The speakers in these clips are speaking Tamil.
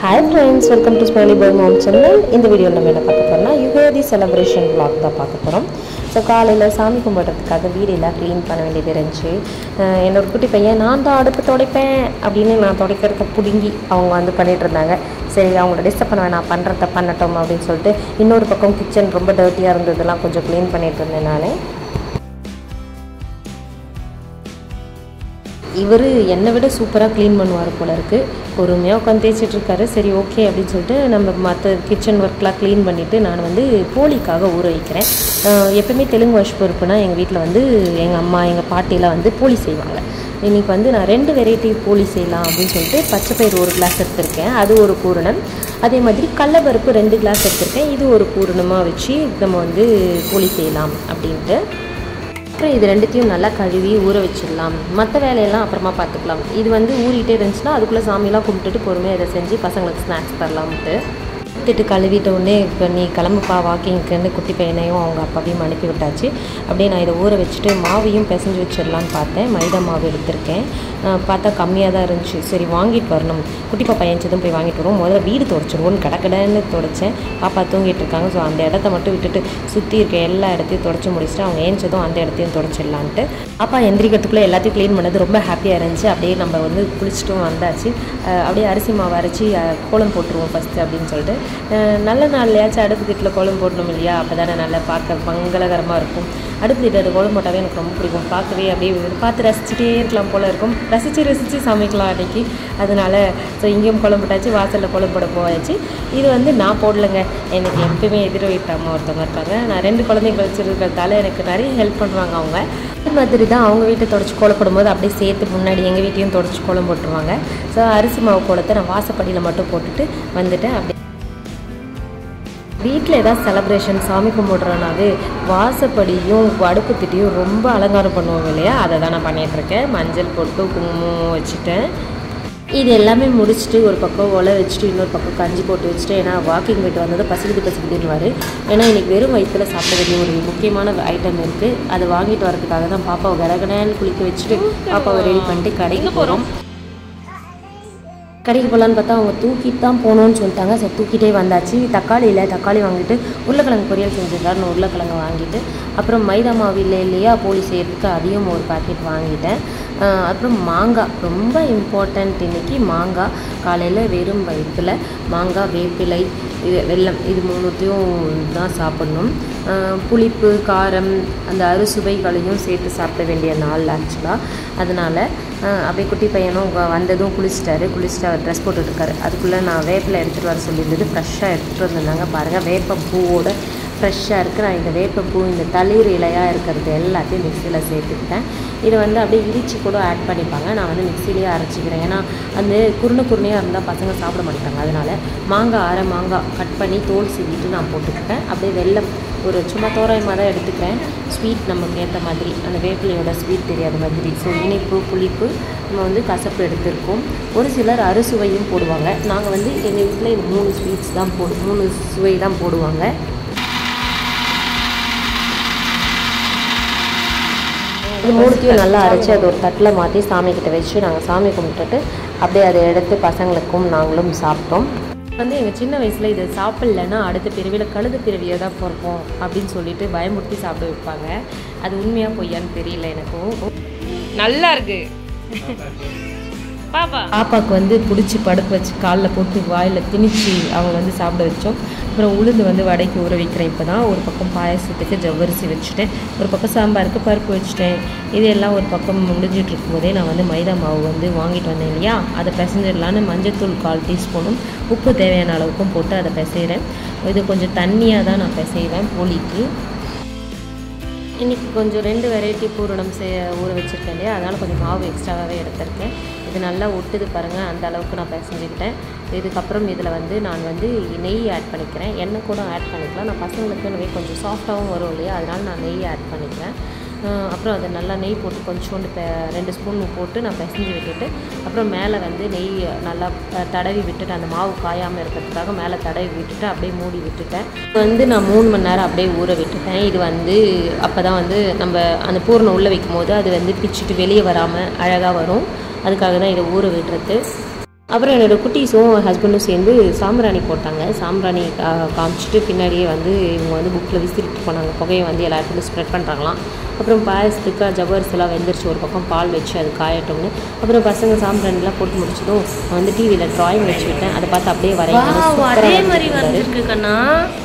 hi friends welcome to smiley boy mom channel இந்த வீடியோவில் நம்ம என்ன பார்க்க போகிறோம்னா யுகேதி செலிப்ரேஷன் vlog தான் பார்க்க போகிறோம் ஸோ காலையில் சாமி கும்பிட்றதுக்காக வீடெல்லாம் க்ளீன் பண்ண வேண்டியது இருந்துச்சு அஹ் என்னோட குட்டி பையன் நான் தான் அடுப்பு துடைப்பேன் அப்படின்னு நான் துடைக்கிறத பிடுங்கி அவங்க வந்து பண்ணிட்டு இருந்தாங்க சரி அவங்கள டிஸ்டர்ப் பண்ண வேணாம் பண்ணுறத பண்ணட்டும் அப்படின்னு சொல்லிட்டு இன்னொரு பக்கம் கிச்சன் ரொம்ப டர்ட்டியாக இருந்ததெல்லாம் கொஞ்சம் க்ளீன் பண்ணிட்டு இருந்தேன் நான் இவர் என்னை விட சூப்பராக க்ளீன் பண்ணுவார் போல இருக்குது பொறுமையாக உட்காந்து தேய்ச்சிட்டு இருக்காரு சரி ஓகே அப்படின்னு சொல்லிட்டு நம்ம மற்ற கிச்சன் ஒர்க்லாம் க்ளீன் பண்ணிவிட்டு நான் வந்து போலிக்காக ஊற வைக்கிறேன் அஹ் எப்பவுமே தெலுங்கு வருஷம் இருப்புனா எங்கள் வீட்டில் வந்து எங்கள் அம்மா எங்கள் பாட்டிலாம் வந்து போலி செய்வாங்க இன்றைக்கி வந்து நான் ரெண்டு வெரைட்டி போலி செய்யலாம் அப்படின்னு சொல்லிட்டு பச்சைப்பயிறு ஒரு கிளாஸ் எடுத்திருக்கேன் அது ஒரு பூரணம் அதே மாதிரி கடலப்பருப்பு ரெண்டு கிளாஸ் எடுத்திருக்கேன் இது ஒரு பூரணமாக வச்சு நம்ம வந்து போலி செய்யலாம் அப்படின்ட்டு அப்புறம் இது ரெண்டுத்தையும் நல்லா கழுவி ஊற வச்சிடலாம் மற்ற வேலையெல்லாம் அப்புறமா பார்த்துக்கலாம் இது வந்து ஊறிட்டே இருந்துச்சுன்னா அதுக்குள்ளே சாமியெல்லாம் கும்பிட்டுட்டு பொறுமையாக இதை செஞ்சு பசங்களுக்கு ஸ்நாக்ஸ் தரலாம்ட்டு திட்டு கழுவிட்ட உடனே இப்போ நீ கிளம்புப்பா வாக்கிங்க்குன்னு குட்டி பையனையும் அவங்க அப்பாவையும் அனுப்பி விட்டாச்சு அப்படியே நான் இதை ஊற வச்சுட்டு மாவையும் பிசைஞ்சு வச்சிடலான்னு பார்த்தேன் மைதா மாவு எடுத்திருக்கேன் அஹ் பார்த்தா கம்மியாக தான் இருந்துச்சு சரி வாங்கிட்டு வரணும் குட்டி பாப்பா ஏஞ்சதும் போய் வாங்கிட்டு வரும் முதல்ல வீடு தொடச்சிடுவோன்னு கடக்கடன்னு தொடச்சேன் பாப்பா தூங்கிட்டு இருக்காங்க ஸோ அந்த இடத்த மட்டும் விட்டுட்டு சுற்றி இருக்க எல்லா இடத்தையும் தொடச்சி முடிச்சுட்டு அவங்க ஏஞ்சதும் அந்த இடத்தையும் தொடச்சிடலான்ட்டு அப்பா எந்திரிக்கிறதுக்குள்ளே எல்லாத்தையும் க்ளீன் பண்ணது ரொம்ப ஹாப்பியாக இருந்துச்சு அப்படியே நம்ம வந்து குளிச்சுட்டும் வந்தாச்சு அஹ் அப்படியே அரிசி மாவு அரைச்சி அஹ் கோலம் போட்டுருவோம் ஃபஸ்ட்டு அப்படின்னு சொல்லிட்டு அஹ் நல்ல நாள்லையாச்சும் அடுப்பு திட்டில் கோலம் போடணும் இல்லையா அப்போ தானே நல்லா பார்க்க மங்களகரமாக இருக்கும் அடுப்பு திட்டு கோலம் போட்டாவே எனக்கு ரொம்ப பிடிக்கும் பார்க்கவே அப்படியே பார்த்து ரசிச்சுட்டே இருக்கலாம் போல் இருக்கும் ரசித்து ரசித்து சமைக்கலாம் அன்றைக்கி அதனால ஸோ இங்கேயும் கோலம் போட்டாச்சு வாசலில் கோலம் போட போயாச்சு இது வந்து நான் போடலைங்க எனக்கு எப்பயுமே எதிர் வீட்டு அம்மா ஒருத்தவங்க இருக்காங்க நான் ரெண்டு குழந்தைங்க வச்சுருக்கிறதால எனக்கு நிறைய ஹெல்ப் பண்ணுவாங்க அவங்க அது மாதிரி தான் அவங்க வீட்டை தொடச்சி கோலம் போடும்போது அப்படியே சேர்த்து முன்னாடி எங்கள் வீட்டையும் தொடச்சி கோலம் போட்டுருவாங்க ஸோ அரிசி மாவு கோலத்தை நான் வாசப்படியில் மட்டும் போட்டுட்டு வந்துட்டேன் அப்படியே வீட்டில் ஏதாவது செலப்ரேஷன் சாமி கும்பிட்றோனாவே வாசப்படியும் அடுப்பு திட்டியும் ரொம்ப அலங்காரம் பண்ணுவோம் இல்லையா அதை தான் நான் பண்ணிகிட்ருக்கேன் மஞ்சள் போட்டு குங்குமம் வச்சுட்டேன் இது எல்லாமே முடிச்சுட்டு ஒரு பக்கம் ஒலை வச்சுட்டு இன்னொரு பக்கம் கஞ்சி போட்டு வச்சுட்டு ஏன்னா வாக்கிங் போயிட்டு வந்தது பசிக்குது பசிக்குதுன்னு ஏன்னா இன்றைக்கி வெறும் வயிற்றில் சாப்பிட வேண்டிய ஒரு முக்கியமான ஐட்டம் இருக்குது அதை வாங்கிட்டு வரதுக்காக தான் பாப்பாவை கடகடன்னு குளிக்க வச்சுட்டு பாப்பாவை ரெடி பண்ணிட்டு கடைக்கு போகிறோம் கடைக்கு போகலான்னு பார்த்தா அவங்க தூக்கிட்டு தான் போகணுன்னு சொல்லிட்டாங்க சரி தூக்கிட்டே வந்தாச்சு தக்காளி இல்லை தக்காளி வாங்கிட்டு உருளைக்கிழங்கு பொரியல் செஞ்சிருக்காருன்னு உருளைக்கிழங்கு வாங்கிட்டு அப்புறம் மைதா மாவு இல்லை இல்லையா போலி செய்கிறதுக்கு அதையும் ஒரு பாக்கெட் வாங்கிட்டேன் ஆஹ் அப்புறம் மாங்காய் ரொம்ப இம்பார்ட்டண்ட் இன்னைக்கு மாங்காய் காலையில் வெறும் வயிற்றில் மாங்காய் வேப்பிலை இது வெல்லம் இது மூணுத்தையும் தான் சாப்பிட்ணும் ஆஹ் புளிப்பு காரம் அந்த அறுசுவைகளையும் சேர்த்து சாப்பிட வேண்டிய நாள் ஆக்சுவலாக அதனால் ஆஹ் அப்படியே குட்டி பையனும் வ- வந்ததும் குளிச்சிட்டாரு குளிச்சுட்டு அவர் ட்ரெஸ் போட்டுட்ருக்காரு அதுக்குள்ளே நான் வேப்பில் எடுத்துகிட்டு வர சொல்லியிருந்தது ஃப்ரெஷ்ஷாக எடுத்துகிட்டு வந்திருந்தாங்க பாருங்கள் வேப்ப பூவோட ஃப்ரெஷ்ஷாக இருக்குது நான் இந்த வேப்பப்பூ இந்த தளிர் இலையாக இருக்கிறது எல்லாத்தையும் மிக்சியில் சேர்த்துக்கிட்டேன் இதை வந்து அப்படியே இடித்து கூட ஆட் பண்ணிப்பாங்க நான் வந்து மிக்சிலேயே அரைச்சிக்கிறேன் ஏன்னா அந்த குருணை குருணையாக இருந்தால் பசங்க சாப்பிட மாட்டாங்க அதனால் மாங்காய் அரை மாங்காய் கட் பண்ணி தோல் சீவிட்டு நான் போட்டுக்கிட்டேன் அப்படியே வெல்லம் ஒரு சும்மா தோராயமாக தான் எடுத்துக்கிறேன் ஸ்வீட் நமக்கு ஏற்ற மாதிரி அந்த வேப்பிலையோட ஸ்வீட் தெரியாத மாதிரி ஸோ இனிப்பு புளிப்பு நம்ம வந்து கசப்பு எடுத்திருக்கோம் ஒரு சிலர் அறுசுவையும் போடுவாங்க நாங்கள் வந்து எங்கள் வீட்டில் இது மூணு ஸ்வீட்ஸ் தான் போடு மூணு சுவை தான் போடுவாங்க இது மூணுத்தையும் நல்லா அரைச்சி அது ஒரு தட்டில் மாற்றி சாமி கிட்ட வச்சு நாங்கள் சாமி கும்பிட்டுட்டு அப்படியே அதை எடுத்து பசங்களுக்கும் நாங்களும் சாப்பிட்டோம் வந்து எங்கள் சின்ன வயசில் இதை சாப்பிட்லன்னா அடுத்த பிறவியில் கழுது பிறவியை தான் பிறப்போம் அப்படின்னு சொல்லிட்டு பயமுறுத்தி சாப்பிட வைப்பாங்க அது உண்மையாக பொய்யான்னு தெரியல எனக்கும் நல்லா இருக்கு பாப்பா பாப்பாவுக்கு வந்து பிடிச்சி படுக்க வச்சு காலில் போட்டு வாயில் திணிச்சு அவங்க வந்து சாப்பிட வச்சோம் அப்புறம் உளுந்து வந்து வடைக்கு ஊற வைக்கிறேன் இப்போ தான் ஒரு பக்கம் பாயசத்துக்கு ஜவ்வரிசி வச்சுட்டேன் ஒரு பக்கம் சாம்பாருக்கு பருப்பு வச்சுட்டேன் இது எல்லாம் ஒரு பக்கம் முடிஞ்சிட்டு இருக்கும்போதே நான் வந்து மைதா மாவு வந்து வாங்கிட்டு வந்தேன் இல்லையா அதை பிசைஞ்சிடலான்னு மஞ்சத்தூள் கால் டீஸ்பூனும் உப்பு தேவையான அளவுக்கும் போட்டு அதை பிசைகிறேன் இது கொஞ்சம் தண்ணியாக தான் நான் பிசைவேன் போலிக்கு இன்றைக்கி கொஞ்சம் ரெண்டு வெரைட்டி பூரணம் சே ஊற வச்சுருக்கேன் இல்லையா அதனால் கொஞ்சம் மாவு எக்ஸ்ட்ராவாகவே எடுத்திருக்கேன் இது நல்லா ஒட்டுது பாருங்கள் அந்த அளவுக்கு நான் பிசைஞ்சுக்கிட்டேன் இதுக்கப்புறம் இதில் வந்து நான் வந்து நெய் ஆட் பண்ணிக்கிறேன் எண்ணெய் கூட ஆட் பண்ணிக்கலாம் நான் பசங்களுக்கு நெய் கொஞ்சம் சாஃப்டாகவும் வரும் இல்லையா அதனால் நான் நெய் ஆட் பண்ணிக்கிறேன் அஹ் அப்புறம் அதை நல்லா நெய் போட்டு கொஞ்சோண்டு பெ ரெண்டு ஸ்பூன் போட்டு நான் பிசைஞ்சு விட்டுட்டு அப்புறம் மேலே வந்து நெய் நல்லா அஹ், தடவி விட்டுட்டு அந்த மாவு காயாமல் இருக்கிறதுக்காக மேலே தடவி விட்டுட்டு அப்படியே மூடி விட்டுட்டேன் இது வந்து நான் மூணு மணி நேரம் அப்படியே ஊற விட்டுட்டேன் இது வந்து அப்போ தான் வந்து நம்ம அந்த பூரணம் உள்ளே வைக்கும் போது அது வந்து பிச்சுட்டு வெளியே வராமல் அழகாக வரும் அதுக்காக தான் இதை ஊற விடுறது அப்புறம் என்னோடய குட்டீஸும் ஹஸ்பண்டும் சேர்ந்து சாம்பிராணி போட்டாங்க சாம்பிராணி கா- காமிச்சிட்டு பின்னாடியே வந்து இவங்க வந்து புக்கில் விசிறிட்டு போனாங்க புகையை வந்து எல்லா இடத்துலையும் ஸ்ப்ரெட் பண்ணுறாங்களாம் அப்புறம் பாயசத்துக்கு ஜவ்வரிசி எல்லாம் வெந்துருச்சு ஒரு பக்கம் பால் வச்சு அது காயட்டும்னு அப்புறம் பசங்க சாம்பிராணிலாம் போட்டு முடிச்சதும் நான் வந்து டிவியில் ட்ராயிங் வச்சு விட்டேன் அதை பார்த்து அப்படியே வரையணும் அதே மாதிரி வந்திருக்கு கண்ணா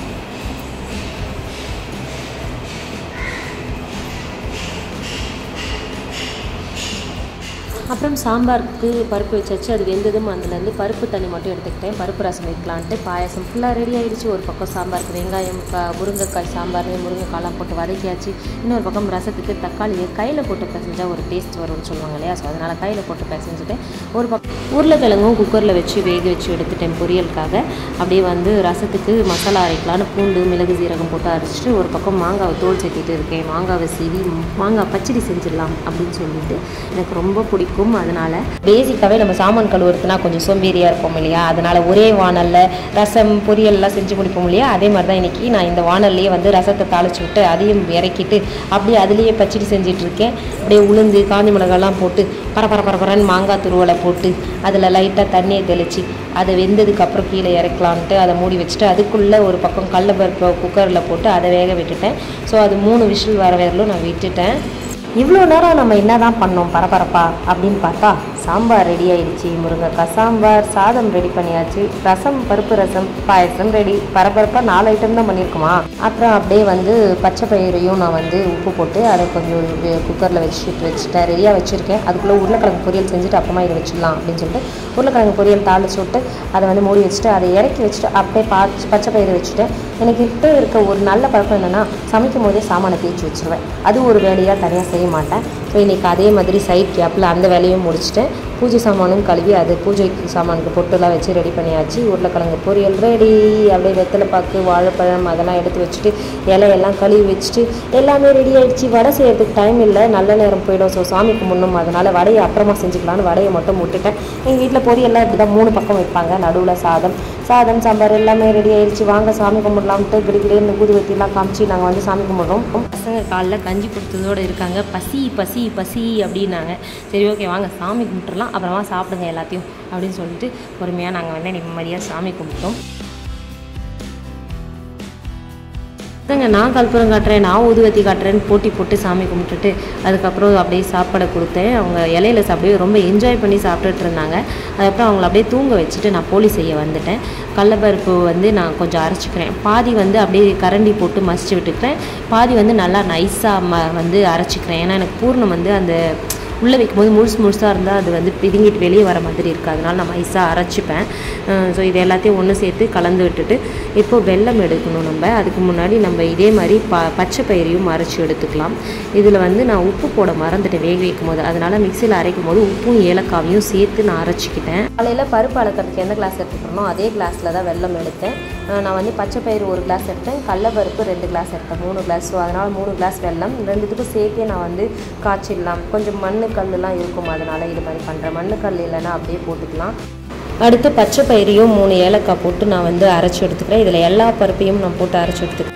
அப்புறம் சாம்பாருக்கு பருப்பு வச்சாச்சு அது வெந்ததும் அதுலேருந்து பருப்பு தண்ணி மட்டும் எடுத்துக்கிட்டேன் பருப்பு ரசம் வைக்கலான்ட்டு பாயாசம் ஃபுல்லாக ரெடி ஆயிடுச்சு ஒரு பக்கம் சாம்பாருக்கு வெங்காயம் க முருங்கைக்காய் சாம்பார் முருங்கைக்காய்லாம் போட்டு வதக்கியாச்சு இன்னொரு பக்கம் ரசத்துக்கு தக்காளியை கையில் போட்டு பிசைஞ்சா ஒரு டேஸ்ட் வரும்னு சொல்லுவாங்க இல்லையா ஸோ அதனால் கையில் போட்டு பிசைஞ்சுட்டேன் ஒரு பக்கம் உருளைக்கிழங்கும் குக்கரில் வச்சு வேக வச்சு எடுத்துட்டேன் பொரியலுக்காக அப்படியே வந்து ரசத்துக்கு மசாலா அரைக்கலான்னு பூண்டு மிளகு சீரகம் போட்டு அரைச்சிட்டு ஒரு பக்கம் மாங்காவை தோல் சேர்த்திட்டு இருக்கேன் மாங்காவை சீவி மாங்காய் பச்சடி செஞ்சிடலாம் அப்படின்னு சொல்லிட்டு எனக்கு ரொம்ப பிடிக்கும் அதனால் பேசிக்காகவே நம்ம சாமான் கழுவுறதுனா கொஞ்சம் சோம்பேறியாக இருப்போம் இல்லையா அதனால் ஒரே வானலில் ரசம் பொரியல்லாம் செஞ்சு முடிப்போம் இல்லையா அதே மாதிரி தான் இன்றைக்கி நான் இந்த வானல்லையே வந்து ரசத்தை தாளிச்சு விட்டு அதையும் இறக்கிட்டு அப்படியே அதுலேயே பச்சடி செஞ்சுட்டு இருக்கேன் அப்படியே உளுந்து காஞ்சி மிளகாலாம் போட்டு பர பர பரபரன்னு மாங்காய் துருவலை போட்டு அதில் லைட்டாக தண்ணியை தெளித்து அதை வெந்ததுக்கு அப்புறம் கீழே இறக்கலான்ட்டு அதை மூடி வச்சுட்டு அதுக்குள்ளே ஒரு பக்கம் கடலப்பருப்பை குக்கரில் போட்டு அதை வேக விட்டுட்டேன் ஸோ அது மூணு விஷில் வர வரலும் நான் விட்டுட்டேன் இவ்வளோ நேரம் நம்ம என்ன தான் பண்ணோம் பரபரப்பா அப்படின்னு பார்த்தா சாம்பார் ரெடி ஆயிடுச்சு முருங்கைக்காய் சாம்பார் சாதம் ரெடி பண்ணியாச்சு ரசம் பருப்பு ரசம் பாயசம் ரெடி பரபரப்பாக நாலு ஐட்டம் தான் பண்ணியிருக்குமா அப்புறம் அப்படியே வந்து பச்சை பயிரையும் நான் வந்து உப்பு போட்டு அதை கொஞ்சம் குக்கரில் வச்சுட்டு வச்சுட்டேன் ரெடியாக வச்சுருக்கேன் அதுக்குள்ளே உருளைக்கிழங்கு பொரியல் செஞ்சுட்டு அப்புறமா இதை வச்சிடலாம் அப்படின்னு சொல்லிட்டு உருளைக்கிழங்கு பொரியல் தாளிச்சு விட்டு அதை வந்து மூடி வச்சுட்டு அதை இறக்கி வச்சுட்டு அப்படியே பா பச்சை பயிரை வச்சுட்டேன் எனக்கு இப்போ இருக்க ஒரு நல்ல பழக்கம் என்னென்னா சமைக்கும் போதே சாமானை தேய்ச்சி வச்சுருவேன் அது ஒரு வேலையாக தனியாக செய்ய மாட்டேன் ஸோ இன்றைக்கி அதே மாதிரி சைட் கேப்பில் அந்த வேலையும் முடிச்சிட்டேன் பூஜை சாமானும் கழுவி அது பூஜை சாமானுக்கு பொட்டுலாம் வச்சு ரெடி பண்ணியாச்சு உருளைக்கிழங்கு பொரியல் ரெடி அப்படியே வெத்தலை பாக்கு வாழைப்பழம் அதெல்லாம் எடுத்து வச்சுட்டு இலையெல்லாம் கழுவி வச்சுட்டு எல்லாமே ரெடி ஆயிடுச்சு வடை செய்யறதுக்கு டைம் இல்லை நல்ல நேரம் போயிடும் ஸோ சாமி கும்பிடணும் அதனால் வடையை அப்புறமா செஞ்சுக்கலான்னு வடையை மட்டும் விட்டுட்டேன் எங்கள் வீட்டில் பொரியல்லாம் இப்படி தான் மூணு பக்கம் வைப்பாங்க நடுவில் சாதம் சாதம் சாம்பார் எல்லாமே ரெடி ஆயிடுச்சு வாங்க சாமி கும்பிடலாம்ட்டு கிடிக்கிடேன்னு ஊதுவத்திலாம் காமிச்சு நாங்கள் வந்து சாமி கும்பிட்றோம் பசங்க காலைல கஞ்சி கொடுத்ததோடு இருக்காங்க பசி பசி பசி அப்படின்னாங்க சரி ஓகே வாங்க சாமி கும்பிட்டுறலாம் அப்புறமா சாப்பிடுங்க எல்லாத்தையும் அப்படின்னு சொல்லிட்டு பொறுமையாக நாங்கள் வந்து நிம்மதியாக சாமி கும்பிட்டோம் தாங்க நான் கற்பூரம் காட்டுறேன் நான் ஊதுவத்தி காட்டுறேன்னு போட்டி போட்டு சாமி கும்பிட்டுட்டு அதுக்கப்புறம் அப்படியே சாப்பாடை கொடுத்தேன் அவங்க இலையில அப்படியே ரொம்ப என்ஜாய் பண்ணி சாப்பிட்டுட்டு இருந்தாங்க அதுக்கப்புறம் அவங்கள அப்படியே தூங்க வச்சுட்டு நான் போலி செய்ய வந்துட்டேன் கடலப்பருப்பு வந்து நான் கொஞ்சம் அரைச்சிக்கிறேன் பாதி வந்து அப்படியே கரண்டி போட்டு மசிச்சு விட்டுக்கிறேன் பாதி வந்து நல்லா நைஸாக ம வந்து அரைச்சிக்கிறேன் ஏன்னா எனக்கு பூர்ணம் வந்து அந்த உள்ளே வைக்கும்போது முழுசு முழுசாக இருந்தால் அது வந்து பிதுங்கிட்டு வெளியே வர மாதிரி இருக்குது அதனால நான் மைஸாக அரைச்சிப்பேன் ஸோ இது எல்லாத்தையும் ஒன்று சேர்த்து கலந்து விட்டுட்டு இப்போ வெல்லம் எடுக்கணும் நம்ம அதுக்கு முன்னாடி நம்ம இதே மாதிரி ப பச்சை பயிரையும் அரைச்சி எடுத்துக்கலாம் இதில் வந்து நான் உப்பு போட மறந்துட்டேன் வேக வைக்கும் போது அதனால் மிக்சியில் அரைக்கும் போது உப்பும் ஏலக்காவையும் சேர்த்து நான் அரைச்சிக்கிட்டேன் காலையில் பருப்பு அளக்கிறதுக்கு எந்த கிளாஸ் எடுத்துக்கிறனோ அதே கிளாஸில் தான் வெல்லம் எடுத்தேன் அஹ் நான் வந்து பச்சை பயிறு ஒரு கிளாஸ் எடுத்தேன் கடலப்பருப்பு ரெண்டு கிளாஸ் எடுத்தேன் மூணு கிளாஸ் ஸோ அதனால் மூணு கிளாஸ் வெல்லம் ரெண்டுத்துக்கும் சேர்த்தே நான் வந்து காய்ச்சிடலாம் கொஞ்சம் மண்ணு கல்லுலாம் இருக்கும் அதனால் இது மாதிரி பண்ணுறேன் மண்ணு கல் இல்லைன்னா அப்படியே போட்டுக்கலாம் அடுத்து பச்சை பயிரையும் மூணு ஏலக்காய் போட்டு நான் வந்து அரைச்சி எடுத்துக்கிறேன் இதில் எல்லா பருப்பையும் நான் போட்டு அரைச்சி எடுத்துக்கிறேன்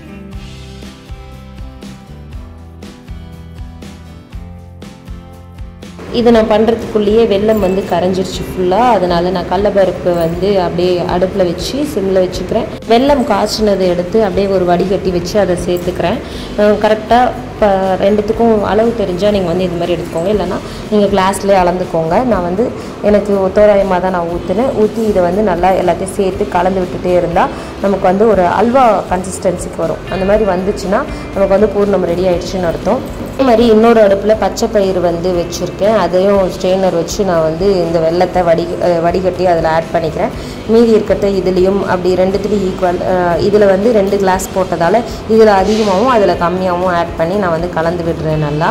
இது நான் பண்ணுறதுக்குள்ளேயே வெல்லம் வந்து கரைஞ்சிருச்சு ஃபுல்லாக அதனால் நான் கடலப்பருப்பு வந்து அப்படியே அடுப்பில் வச்சு சிம்மில் வச்சுக்கிறேன் வெல்லம் காய்ச்சினதை எடுத்து அப்படியே ஒரு வடிகட்டி வச்சு அதை சேர்த்துக்கிறேன் கரெக்டாக இப்போ ரெண்டுத்துக்கும் அளவு தெரிஞ்சால் நீங்கள் வந்து இது மாதிரி எடுத்துக்கோங்க இல்லைன்னா நீங்கள் கிளாஸ்லேயே அளந்துக்கோங்க நான் வந்து எனக்கு தோராயமாக தான் நான் ஊற்றுனேன் ஊற்றி இதை வந்து நல்லா எல்லாத்தையும் சேர்த்து கலந்து விட்டுட்டே இருந்தால் நமக்கு வந்து ஒரு அல்வா கன்சிஸ்டன்சிக்கு வரும் அந்த மாதிரி வந்துச்சுன்னா நமக்கு வந்து பூர்ணம் ரெடி ஆயிடுச்சுன்னு அர்த்தம் அதே மாதிரி இன்னொரு அடுப்பில் பச்சை பயிறு வந்து வச்சுருக்கேன் அதையும் ஸ்ட்ரெயினர் வச்சு நான் வந்து இந்த வெள்ளத்தை வடி அஹ் வடிகட்டி அதில் ஆட் பண்ணிக்கிறேன் மீதி இருக்கிறத இதுலேயும் அப்படி ரெண்டுத்துலையும் ஈக்குவல் இதில் வந்து ரெண்டு கிளாஸ் போட்டதால் இதில் அதிகமாகவும் அதில் கம்மியாகவும் ஆட் பண்ணி நான் வந்து கலந்து விடுறேன் நல்லா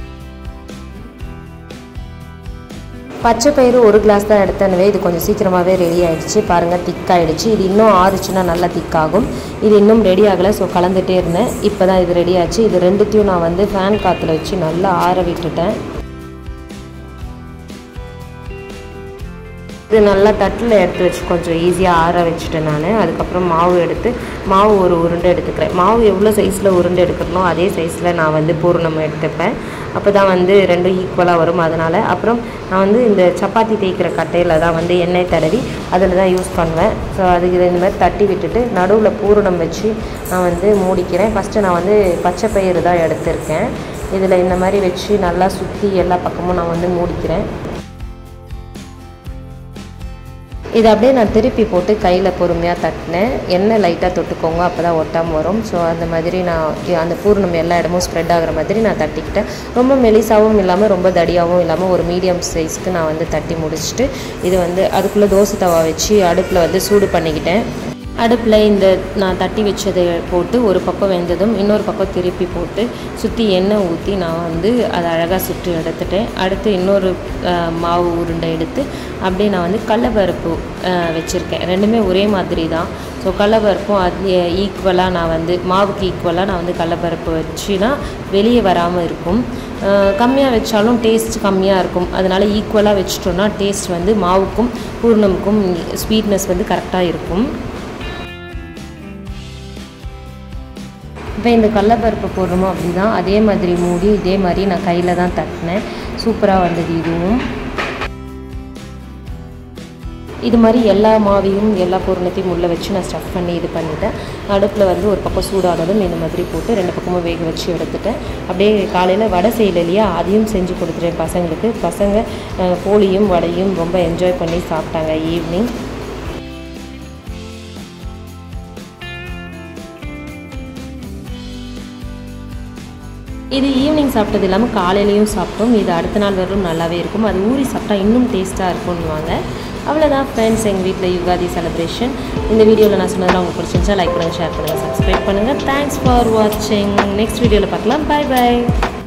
பச்சை பயிறு ஒரு கிளாஸ் தான் எடுத்தனவே இது கொஞ்சம் சீக்கிரமாகவே ரெடி ஆயிடுச்சு பாருங்கள் திக்காயிடுச்சு இது இன்னும் ஆறுச்சுன்னா நல்லா திக்காகும் இது இன்னும் ரெடி ஆகலை ஸோ கலந்துட்டே இருந்தேன் இப்போ தான் இது ரெடி ஆச்சு இது ரெண்டுத்தையும் நான் வந்து ஃபேன் காற்றுல வச்சு நல்லா ஆற விட்டுட்டேன் இது நல்லா தட்டில் எடுத்து வச்சு கொஞ்சம் ஈஸியாக ஆற வச்சுட்டேன் நான் அதுக்கப்புறம் மாவு எடுத்து மாவு ஒரு உருண்டை எடுத்துக்கிறேன் மாவு எவ்வளோ சைஸில் உருண்டை எடுக்கிறனோ அதே சைஸில் நான் வந்து பூரணம் எடுத்துப்பேன் அப்போ தான் வந்து ரெண்டும் ஈக்குவலாக வரும் அதனால் அப்புறம் நான் வந்து இந்த சப்பாத்தி தேய்க்கிற கட்டையில் தான் வந்து எண்ணெய் தடவி அதில் தான் யூஸ் பண்ணுவேன் ஸோ அதுக்கு இந்த மாதிரி தட்டி விட்டுட்டு நடுவில் பூரணம் வச்சு நான் வந்து மூடிக்கிறேன் ஃபஸ்ட்டு நான் வந்து பச்சை பயிறு தான் எடுத்திருக்கேன் இதில் இந்த மாதிரி வச்சு நல்லா சுற்றி எல்லா பக்கமும் நான் வந்து மூடிக்கிறேன் இதை அப்படியே நான் திருப்பி போட்டு கையில் பொறுமையாக தட்டினேன் எண்ணெய் லைட்டாக தொட்டுக்கோங்க அப்போ தான் ஒட்டாமல் வரும் ஸோ அந்த மாதிரி நான் இ- அந்த பூர்ணம் எல்லா இடமும் ஸ்ப்ரெட் ஆகுற மாதிரி நான் தட்டிக்கிட்டேன் ரொம்ப மெலிசாவும் இல்லாமல் ரொம்ப தடியாகவும் இல்லாமல் ஒரு மீடியம் சைஸ்க்கு நான் வந்து தட்டி முடிச்சுட்டு இது வந்து அதுக்குள்ளே தோசை தவா வச்சு அடுப்பில் வந்து சூடு பண்ணிக்கிட்டேன் அடுப்பில் இந்த நான் தட்டி வச்சதை போட்டு ஒரு பக்கம் வெந்ததும் இன்னொரு பக்கம் திருப்பி போட்டு சுற்றி எண்ணெய் ஊற்றி நான் வந்து அதை அழகாக சுட்டு எடுத்துட்டேன் அடுத்து இன்னொரு அஹ், மாவு உருண்டை எடுத்து அப்படியே நான் வந்து கடலப்பருப்பு வச்சுருக்கேன் ரெண்டுமே ஒரே மாதிரி தான் ஸோ கடலப்பருப்பும் அது ஈக்குவலாக நான் வந்து மாவுக்கு ஈக்குவலாக நான் வந்து கடலப்பருப்பு வச்சுனா வெளியே வராமல் இருக்கும் கம்மியாக வச்சாலும் டேஸ்ட் கம்மியாக இருக்கும் அதனால் ஈக்குவலாக வச்சிட்டோன்னா டேஸ்ட் வந்து மாவுக்கும் பூர்ணமுக்கும் ஸ்வீட்னஸ் வந்து கரெக்டாக இருக்கும் இப்போ இந்த கடலப்பருப்பு போடுறோமோ அப்படி தான் அதே மாதிரி மூடி இதே மாதிரி நான் கையில் தான் தட்டினேன் சூப்பராக வந்தது இதுவும் இது மாதிரி எல்லா மாவையும் எல்லா பூரணத்தையும் உள்ளே வச்சு நான் ஸ்டஃப் பண்ணி இது பண்ணிட்டேன் அடுப்பில் வந்து ஒரு பக்கம் சூடானதும் இந்த மாதிரி போட்டு ரெண்டு பக்கமும் வேக வச்சு எடுத்துட்டேன் அப்படியே காலையில் வடை செய்யல இல்லையா அதையும் செஞ்சு கொடுத்துட்டேன் பசங்களுக்கு பசங்க அஹ், போளியும் வடையும் ரொம்ப என்ஜாய் பண்ணி சாப்பிட்டாங்க ஈவினிங் இது ஈவினிங் சாப்பிட்டது இல்லாமல் காலையிலையும் சாப்பிட்டோம் இது அடுத்த நாள் வரலும் நல்லாவே இருக்கும் அது ஊறி சாப்பிட்டா இன்னும் டேஸ்ட்டாக இருக்கும்னுவாங்க அவ்வளோதான் ஃப்ரெண்ட்ஸ் எங்கள் வீட்டில் யுகாதி செலிப்ரேஷன் இந்த வீடியோவில் நான் சொன்னதெல்லாம் உங்களுக்கு பிடிச்சிருந்துச்சா லைக் பண்ணுங்கள் ஷேர் பண்ணுங்கள் சப்ஸ்கிரைப் பண்ணுங்கள் தேங்க்ஸ் ஃபார் வாட்சிங் நெக்ஸ்ட் வீடியோவில் பார்க்கலாம் பை பை